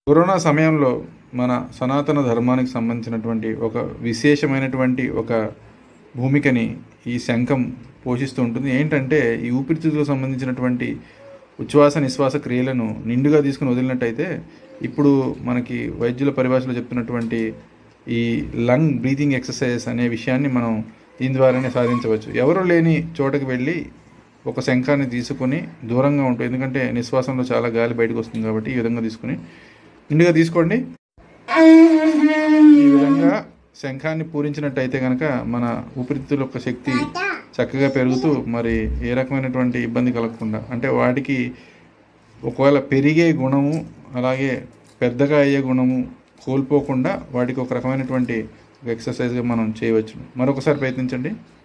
corona సమయంలో మన సనాతన ధర్మానికి సంబంధించినటువంటి ఒక విశేషమైనటువంటి ఒక భూమికని ఈ శంఖం పోషిస్తూ ఉంటుంది ఏంటంటే ఈ ఊపిరితిత్తులకు సంబంధించినటువంటి ఉచ్ఛ్వాస నిశ్వాస క్రియలను నిండుగా తీసుకుని వదిలినట్టయితే ఇప్పుడు మనకి వైద్యుల పరిభాషలో చెప్తున్నటువంటి ఈ లంగ్ బ్రీతింగ్ ఎక్సర్సైజ్ అనే విషయాన్ని మనం దీని ద్వారానే సాధించవచ్చు ఎవరు లేని చోటకి వెళ్ళి ఒక శంఖాన్ని తీసుకొని దూరంగా ఉంటుంది ఎందుకంటే నిశ్వాసంలో చాలా గాలి బయటకు వస్తుంది కాబట్టి ఈ విధంగా తీసుకుని నిండుగా తీసుకోండి ఈ విధంగా శంఖాన్ని పూరించినట్టయితే కనుక మన ఊపిరితిత్తుల యొక్క శక్తి చక్కగా పెరుగుతూ మరి ఏ రకమైనటువంటి ఇబ్బంది కలగకుండా అంటే వాటికి ఒకవేళ పెరిగే గుణము అలాగే పెద్దగా అయ్యే గుణము కోల్పోకుండా వాటికి ఒక రకమైనటువంటి ఎక్సర్సైజ్గా మనం చేయవచ్చు మరొకసారి ప్రయత్నించండి